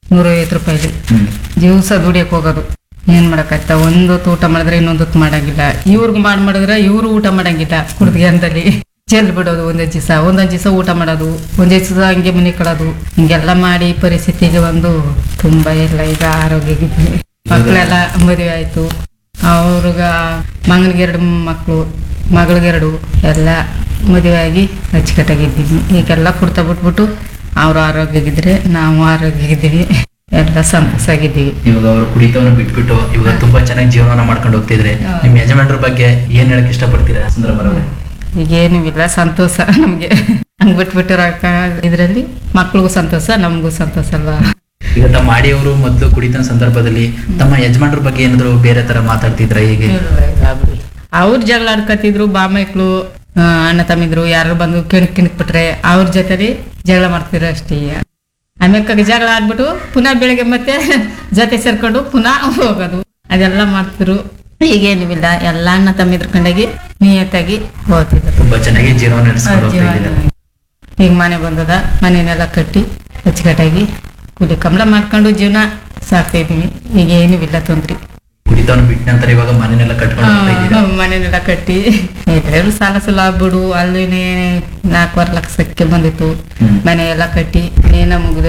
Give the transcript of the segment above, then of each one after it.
ನೂರೈವತ್ತು ರೂಪಾಯಿಲಿ ಹ್ಮ್ ದಿವಸ ದುಡಿಯಕ್ಕೆ ಹೋಗೋದು ಏನ್ ಮಾಡಕತ್ತ ಒಂದು ಹೊತ್ತು ಊಟ ಮಾಡಿದ್ರೆ ಇನ್ನೊಂದೊತ್ತು ಮಾಡಂಗಿಲ್ಲ ಇವ್ರಿಗೆ ಮಾಡಿ ಮಾಡಿದ್ರೆ ಇವ್ರು ಊಟ ಮಾಡಂಗಿಲ್ಲ ಕುಡ್ದಿಗೆ ಅಂತಲ್ಲಿ ಚೆಲ್ ಬಿಡೋದು ಒಂದೊಂದ್ ದಿವಸ ಒಂದೊಂದ್ ದಿವಸ ಊಟ ಮಾಡೋದು ಒಂದ್ ದಿವಸ ಹಂಗೆ ಮನೆ ಕಳೋದು ಹಿಂಗೆಲ್ಲ ಮಾಡಿ ಪರಿಸ್ಥಿತಿಗೆ ಒಂದು ತುಂಬಾ ಎಲ್ಲ ಈಗ ಆರೋಗ್ಯಗಿದ್ವಿ ಮಕ್ಕಳೆಲ್ಲ ಮದುವೆ ಆಯ್ತು ಅವ್ರಿಗ ಮಗನಿಗೆ ಎರಡು ಮಕ್ಕಳು ಮಗಳಿಗೆರಡು ಎಲ್ಲ ಮದುವೆ ಆಗಿ ಅಚ್ಚುಕಟ್ಟಾಗಿದ್ದೀವಿ ಈಗೆಲ್ಲ ಕುಡ್ತಾ ಬಿಟ್ಬಿಟ್ಟು ಅವ್ರು ಆರೋಗ್ಯಗಿದ್ರೆ ನಾವು ಆರೋಗ್ಯಗಿದ್ದೀವಿ ಎಲ್ಲ ಸಂತೋಷಾಗಿದ್ದೀವಿ ಇವಾಗ ಅವರು ಕುಡಿತವನ್ನು ಬಿಟ್ಬಿಟ್ಟು ಇವಾಗ ತುಂಬಾ ಚೆನ್ನಾಗಿ ಜೀವನ ಮಾಡ್ಕೊಂಡು ಹೋಗ್ತಿದ್ರೆ ಹೌದು. ನಿಮ್ ಯಜಮಾನ್ರ ಬಗ್ಗೆ ಏನ್ ಹೇಳಕ್ ಇಷ್ಟಪಡ್ತೀರಾ ಸುಂದರಮ್ಮರವ್ರೆ ಈಗೇನು ಇಲ್ಲ ಸಂತೋಷ ನಮ್ಗೆ ಹಂಗ್ ಬಿಟ್ಬಿಟ್ಟಿರೋಕ ಇದ್ರಲ್ಲಿ ಮಕ್ಳಿಗೂ ಸಂತೋಷ ನಮಗೂ ಸಂತೋಷ ಅಲ್ವಾ ಈಗ ತಮ್ಮ ಆಡಿಯವರು ಮೊದಲು ಕುಡಿತ ಸಂದರ್ಭದಲ್ಲಿ ತಮ್ಮ ಯಜಮಾನ್ರ ಬಗ್ಗೆ ಏನಾದ್ರು ಬೇರೆ ತರ ಮಾತಾಡ್ತಿದ್ರ ಹೀಗೆ ಅವ್ರ ಜಗಳ ಆಡ್ಕತಿದ್ರು ಬಾಮೈಕ್ಳು ಅಣ್ಣ ತಮ್ಮಿದ್ರು ಯಾರು ಬಂದು ಕಿಣಕ್ ಕಿಣಕ್ ಬಿಟ್ರೆ ಅವ್ರ ಜೊತೆಲಿ ಜಗಳ ಮಾಡ್ತಿದ್ರು ಅಷ್ಟೇ ಆಮೇಲೆ ಜಗಳ ಆಡ್ಬಿಟ್ಟು ಪುನಃ ಬೆಳಿಗ್ಗೆ ಮತ್ತೆ ಜೊತೆ ಸೇರ್ಕೊಂಡು ಪುನಃ ಹೋಗೋದು ಅದೆಲ್ಲ ಮಾಡ್ತಿದ್ರು ಈಗೇನಿಲ್ಲ ಎಲ್ಲ ಅಣ್ಣ ತಮ್ಮಿದ್ರ ಕಂಡಾಗಿ ನಿಯತ್ತಾಗಿ ಹೋಗ್ತಿದ್ರು ತುಂಬಾ ಚೆನ್ನಾಗಿ ಜೀವನ ನಡೆಸ್ಕೊಂಡು ಹೋಗ್ತಾ ಜೀವನ ಇದ್ದೀರಾ ಈಗ ಮನೆ ಬಂದದ ಮನೆನೆಲ್ಲ ಕಟ್ಟಿ ಅಚ್ಚುಕಟ್ಟಾಗಿ ಕೂಲಿ ಕಂಬಳ ಮಾಡ್ಕೊಂಡು ಜೀವನ ಸಾಕ್ತಾ ಇದೀವಿ ಈಗ ಏನು ಇಲ್ಲ ತೊಂದ್ರಿ ಕುಡಿತವನ್ನು ಬಿಟ್ಟ ನಂತರ ಇವಾಗ ಮನೆನೆಲ್ಲ ಕಟ್ಕೊಂಡು ಹೋಗ್ತಾ ಇದ್ದೀರಾ ಮನೆನೆಲ್ಲ ಕಟ್ಟಿ ಎಲ್ಲರೂ ಸಾಲ ಸುಲ ಆಗ್ಬಿಡು ಅಲ್ಲಿ ನಾಲ್ಕೂವರೆ ಲಕ್ಷಕ್ಕೆ ಬಂದಿತ್ತು ಹ್ಮ್. ಮನೆ ಎಲ್ಲ ಕಟ್ಟಿ ಏನ ಮುಗಿದ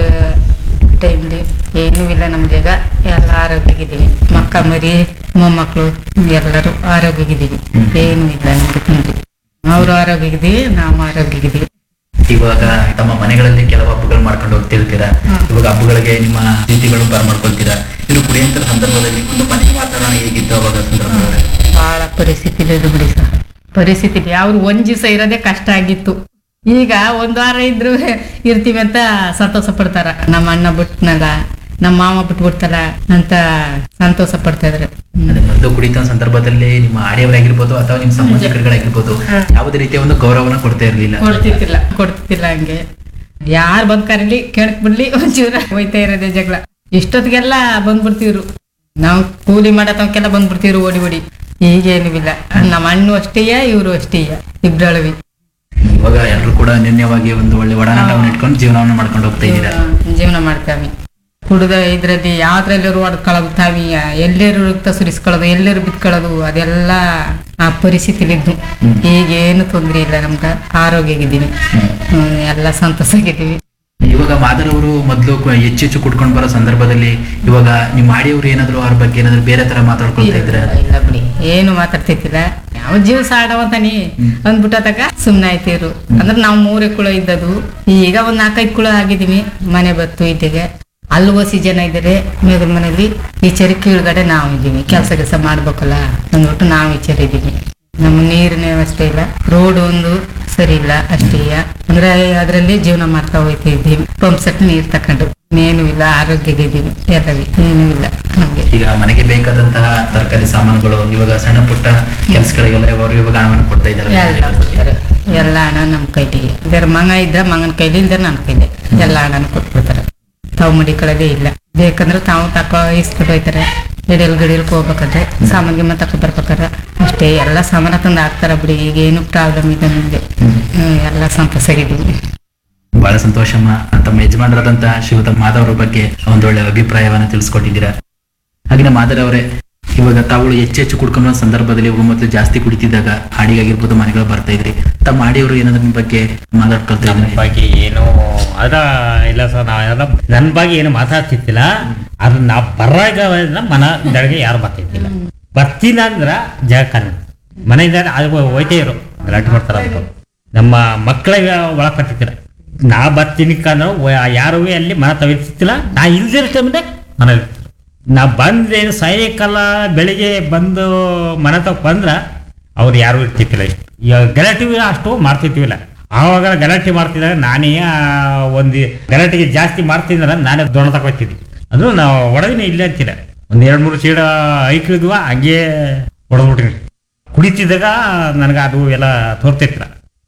ಟೈಮ್ಲಿ ಏನೂ ಇಲ್ಲ ನಮ್ದೀಗ ಎಲ್ಲ ಆರೋಗ್ಯಗಿದ್ದೀವಿ ಮಕ್ಕ ಮರಿ ಮೊಮ್ಮಕ್ಕಳು ಎಲ್ಲರೂ ಆರೋಗ್ಯಗಿದ್ದೀವಿ ಹ್ಮ್. ಏನೂ ಇಲ್ಲ ನಮ್ಗೆ ತೊಂದ್ರೆ ಅವರು ಆರೋಗ್ಯಗಿದ್ದೀವಿ ನಾವು ಆರೋಗ್ಯಗಿದ್ದೀವಿ ಇವಾಗ ತಮ್ಮ ಮನೆಗಳಲ್ಲಿ ಕೆಲವು ಹಬ್ಬಗಳು ಮಾಡ್ಕೊಂಡು ಹೋಗ್ತಿರ್ತೀರಾ ಹ್ಮ್. ಇವಾಗ ಹಬ್ಬಗಳಿಗೆ ನಿಮ್ಮ ಸ್ಥಿತಿಗಳು ಬರ್ಮಾಡ್ಕೊಳ್ತೀರಾ ಇನ್ನು ಕುಡಿಯಂತ ಸಂದರ್ಭದಲ್ಲಿ ಒಂದು ಮನೆ ವಾತಾವರಣ ಹೇಗಿತ್ತು ಅವಾಗ ಸಂದರ್ಭದಲ್ಲಿ ಬಹಳ ಪರಿಸ್ಥಿತಿ ಇದು ಬಿಡಿ ಸರ್ ಪರಿಸ್ಥಿತಿ ಅವ್ರು ಒಂದ್ ದಿವಸ ಇರೋದೇ ಕಷ್ಟ ಆಗಿತ್ತು ಈಗ ಒಂದ್ ವಾರ ಇದ್ರು ಇರ್ತೀವಿ ಅಂತ ಸಂತೋಷ ಪಡ್ತಾರ ನಮ್ಮ ಅಣ್ಣ ಬಿಟ್ನಲ್ಲ ನಮ್ಮ ಮಾವ ಬಿಟ್ಬಿಡ್ತಾರ ಅಂತ ಸಂತೋಷ ಪಡ್ತಾ ಇದ್ರು ಅದೇ ಮೊದಲು ಕುಡಿತ ಸಂದರ್ಭದಲ್ಲಿ ನಿಮ್ಮ ಆಡಿಯವರಾಗಿರ್ಬೋದು ಅಥವಾ ನಿಮ್ಮ ಸಂಬಂಧಿಕರುಗಳಾಗಿರ್ಬೋದು ಯಾವುದೇ ರೀತಿಯ ಒಂದು ಗೌರವನ ಕೊಡ್ತಾ ಇರಲಿಲ್ಲ ಕೊಡ್ತಿತ್ತಿಲ್ಲ ಕೊಡ್ತಿತ್ತಿಲ್ಲ ಹಂಗೆ ಯಾರು ಬಂದ್ ಕರೀಲಿ ಕೇಳಕ್ ಬಿಡ್ಲಿ ಒಂಚೂರ ಹೋಯ್ತಾ ಇರೋದೇ ಜಗಳ ಇಷ್ಟೊತ್ತಿಗೆಲ್ಲ ಬಂದ್ಬಿಡ್ತಿವ್ರು ನಾವು ಕೂಲಿ ಮಾಡತವಕ್ಕೆಲ್ಲ ಬಂದ್ಬಿಡ್ತಿವ್ರು ಓಡಿ ಓಡಿ ಈಗೇನು ಇಲ್ಲ ನಮ್ಮ ಅಣ್ಣು ಅಷ್ಟೇಯ ಇವರು ಅಷ್ಟೇಯ ಇಬ್ರಳವಿ ಇವಾಗ ಎಲ್ಲರೂ ಕೂಡ ಅನ್ಯೋನ್ಯವಾಗಿ ಒಂದು ಒಳ್ಳೆ ಒಡನಾಟವನ್ನು ಇಟ್ಕೊಂಡು ಜೀವನವನ್ನು ಮಾಡ್ಕೊಂಡು ಹೋಗ್ತಾ ಇದ್ದೀರಾ ಜೀವನ ಮಾಡ್ತಾವಿ ಕುಡ್ದ ಇದ್ರಲ್ಲಿ ಯಾವ್ದ್ರಲ್ಲರೂ ಹೊಡ್ಕೊಳ್ಳೋದು ತಾವಿ ಎಲ್ಲರೂ ರಕ್ತ ಸುರಿಸ್ಕೊಳ್ಳೋದು ಎಲ್ಲರೂ ಬಿತ್ಕೊಳ್ಳೋದು ಅದೆಲ್ಲ ಆ ಪರಿಸ್ಥಿತಿಲಿದ್ದು ಈಗೇನು ತೊಂದ್ರೆ ಇಲ್ಲ ನಮ್ಗೆ ಆರೋಗ್ಯಗಿದ್ದೀವಿ ಹ್ಮ್, ಎಲ್ಲ ಸಂತೋಷಾಗಿದ್ದೀವಿ ಇವಾಗ ಮಾದರ್ ಅವರು ಮೊದಲು ಹೆಚ್ಚು ಹೆಚ್ಚು ಕುಡ್ಕೊಂಡು ಬರೋ ಸಂದರ್ಭದಲ್ಲಿ ಇವಾಗ ನಿಮ್ಮ ಆಡಿಯವರು ಏನಾದ್ರು ಅವ್ರ ಬಗ್ಗೆ ಏನಾದ್ರು ಬೇರೆ ತರ ಮಾತಾಡ್ಕೊಳ್ತಾ ಇದ್ರ ಇಲ್ಲ ಇಲ್ಲ ಬಿಡಿ ಏನು ಮಾತಾಡ್ತಿದ್ದಿಲ್ಲ ಯಾವ ಜೀವ ಸಾಡವಂತಾನಿ ಅಂದ್ಬಿಟ್ಟತಕ ಸುಮ್ನೆ ಆಯ್ತಿರು ಅಂದ್ರೆ ನಾವು ಮೂರೇ ಕುಳ ಇದ್ದದು ಈಗ ಒಂದ್ ನಾಲ್ಕೈದು ಕುಳ ಆಗಿದೀವಿ ಮನೆ ಬತ್ತು ಇದ್ದಿಗೆ ಅಲ್ಲಿ ಓಸಿ ಜನ ಇದ್ದಾರೆ ಮೇಗಲ್ ಮನೇಲಿ ಈಚೆರಿ ಕೀಳ್ಗಡೆ ನಾವು ಇದ್ದೀವಿ ಕೆಲಸ ಕೆಲಸ ಮಾಡ್ಬೇಕಲ್ಲ ಅಂದ್ಬಿಟ್ಟು ನಾವು ಈಚೆರಿ ಇದ್ದೀವಿ ನಮ್ಮ ನೀರಿನ ವ್ಯವಸ್ಥೆ ಇಲ್ಲ ರೋಡ್ ಒಂದು ಸರಿ ಇಲ್ಲ ಅಷ್ಟೇ ಅಂದ್ರೆ ಅದರಲ್ಲಿ ಜೀವನ ಮಾಡ್ತಾ ಹೋಯ್ತಾ ಇದ್ದೀವಿ ಪಂಪ್ ಸೆಟ್ ನೀರ್ ತಕೊಂಡು ಏನು ಇಲ್ಲ ಆರೋಗ್ಯಗಿದ್ದೀವಿ ಎಲ್ಲವಿ ಏನೂ ಇಲ್ಲ ನಮ್ಗೆ ಈಗ ಮನೆಗೆ ಬೇಕಾದಂತಹ ತರಕಾರಿ ಸಾಮಾನುಗಳು ಇವಾಗ ಸಣ್ಣ ಪುಟ್ಟ ಕೆಲಸಗಳಿಗೆಲ್ಲ ಅವರು ಇವಾಗ ಹಣವನ್ನು ಕೊಡ್ತಾ ಎಲ್ಲ ಇದ್ದಾರೆ ಕೊಡ್ತಾರೆ ಎಲ್ಲ ಹಣ ನಮ್ಮ ಕೈಲಿಗೆ ಇದರ ಮಂಗ ಇದ್ರೆ ಮಂಗನ ಕೈಲಿ ಇದ್ರೆ ನನ್ನ ಕೈಲಿ ಎಲ್ಲ ಹಣನ ಕೊಟ್ಬಿಡ್ತಾರೆ ತಾವು ಮಡಿಕೊಳ್ಳೋದೇ ಇಲ್ಲ ಬೇಕಂದ್ರೆ ತಾವು ತಕೋ ಇಸ್ಕೊಂಡು ಹೋಯ್ತಾರೆ ಎಡೆಲ್ ಗಡಿಯಲ್ಕ್ ಹೋಗ್ಬೇಕಾದ್ರೆ ಸಾಮಾನ್ ಗಿಮ್ಮ ತಕೊ ಬರ್ಬೇಕಾರೆ ಅಷ್ಟೇ ಎಲ್ಲ ಸಾಮಾನ ತಂದು ಹಾಕ್ತಾರ ಬಿಡಿ ಈಗ ಏನು ಪ್ರಾಬ್ಲಮ್ ಇದೆ ನಮಗೆ ಎಲ್ಲ ಸಂತೋಷಾಗಿದ್ದೀವಿ ಬಹಳ ಸಂತೋಷಮ್ಮ ತಮ್ಮ ಯಜಮಾನರಾದಂತ ಶಿವತ ಮಾಧವರ ಬಗ್ಗೆ ಒಂದೊಳ್ಳೆ ಅಭಿಪ್ರಾಯವನ್ನ ತಿಳಿಸ್ಕೊಟ್ಟಿದ್ದೀರಾ ಹಾಗೆ ಮಾಧರ್ ಅವರೇ ಇವಾಗ ತಾವು ಹೆಚ್ಚು ಹೆಚ್ಚು ಕುಡ್ಕೊಂಡ ಸಂದರ್ಭದಲ್ಲಿ ಇವಾಗ ಮೊದಲು ಜಾಸ್ತಿ ಕುಡಿತಿದ್ದಾಗ ಹಾಡಿಗಾಗಿರ್ಬೋದು ಮನೆಗಳು ಬರ್ತಾ ಇದ್ರಿ ತಮ್ಮ ಆಡಿಯವರು ಏನಾದ್ರು ನಿಮ್ ಬಗ್ಗೆ ಮಾತಾಡ್ಕೊಳ್ತಾ ನಮ್ಮ ಇದ್ದಾರೆ ಬಗ್ಗೆ ಏನು ಅದ ಇಲ್ಲ ಸರ್ ನಾವೆಲ್ಲ ನನ್ನ ಬಗ್ಗೆ ಏನು ಮಾತಾಡ್ತಿದ್ದಿಲ್ಲ ಅದು ನಾ ಬರಾಗ ಮನ ದಳಗೆ ಯಾರು ಬರ್ತಿದ್ದಿಲ್ಲ ಬರ್ತೀನಿ ಅಂದ್ರ ಜಾಗ ಮನೆಯಿಂದ ಅದು ಹೋಯ್ತೇ ಇರು ಗಲಾಟೆ ಮಾಡ್ತಾರ ಅಂತ ನಮ್ಮ ಮಕ್ಕಳಿಗೆ ಒಳಗ್ ಬರ್ತಿದ್ದಿಲ್ಲ ನಾ ಬರ್ತೀನಿ ಕಂದ್ರೆ ಯಾರು ಅಲ್ಲಿ ಮನ ತವಿರ್ತಿತ್ತಿಲ್ಲ ನಾ ಇಲ್ದಿರೋ ಟೈಮ್ದೆ ಮನೇಲಿ ಇರ್ತಿದ್ರು. ನಾ ಬಂದೇನು ಸಾಯಂಕಾಲ ಬೆಳಿಗ್ಗೆ ಬಂದು ಮನೆ ತಗ ಬಂದ್ರ ಅವ್ರು ಯಾರು ಇರ್ತಿತ್ತಿಲ್ಲ ಇಷ್ಟು ಈಗ ಗಲಾಟೆ ಅಷ್ಟು ಮಾಡ್ತಿರ್ತೀವಿಲ್ಲ ಆವಾಗ ಗಲಾಟೆ ಮಾಡ್ತಿದ್ದಾಗ ನಾನೇ ಆ, ಒಂದು ಗಲಾಟೆಗೆ ಜಾಸ್ತಿ ಮಾಡ್ತಿದ್ರೆ ನಾನೇ ದೊಡ್ಡ ತಗೋತಿದ್ದೆ ಅದು ನಾವು ಹೊಡೆದಿನ ಇಲ್ಲೇ ಅಂತಿಲ್ಲ ಒಂದ್ ಎರಡ್ ಮೂರು ಚೀಡ ಐಕ್ಳಿದ್ವ ಹಂಗೆ ಹೊಡೆದ್ಬಿಟ್ಟಿನಿ ಕುಡಿತಿದ್ದಾಗ ನನಗೆ ಅದು ಎಲ್ಲ ತೋರ್ತಿರ್ತಿಲ್ಲ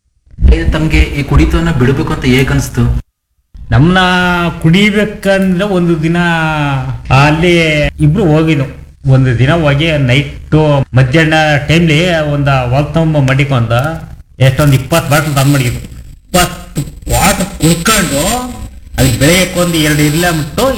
ಇದು ತಮ್ಗೆ ಈ ಕುಡಿತವನ್ನ ಬಿಡಬೇಕು ಅಂತ ಹೇಗ್ ಅನ್ಸ್ತು ನಮ್ಮನ್ನ ಕುಡಿಬೇಕಂದ್ರೆ ಒಂದು ದಿನ ಅಲ್ಲಿ ಇಬ್ರು ಹೋಗಿದ್ವು ಒಂದು ದಿನ ಹೋಗಿ ನೈಟು ಮಧ್ಯಾಹ್ನ ಟೈಮ್ಲಿ ಒಂದು ಹೊಲ್ತಂಬ ಮಡಿಕೊಂಡ ಎಷ್ಟೊಂದು ಇಪ್ಪತ್ತು ಬಾಟ್ಲ್ ತಂದು ಮಡಗಿದ್ವು ಇಪ್ಪತ್ತು ವಾಟರ್ ಕುಡ್ಕೊಂಡು ಅದು ಬೆಳಗ್ಗೆ ಒಂದು ಎರಡು ಇಲ್ಲ ಬಿಟ್ಟು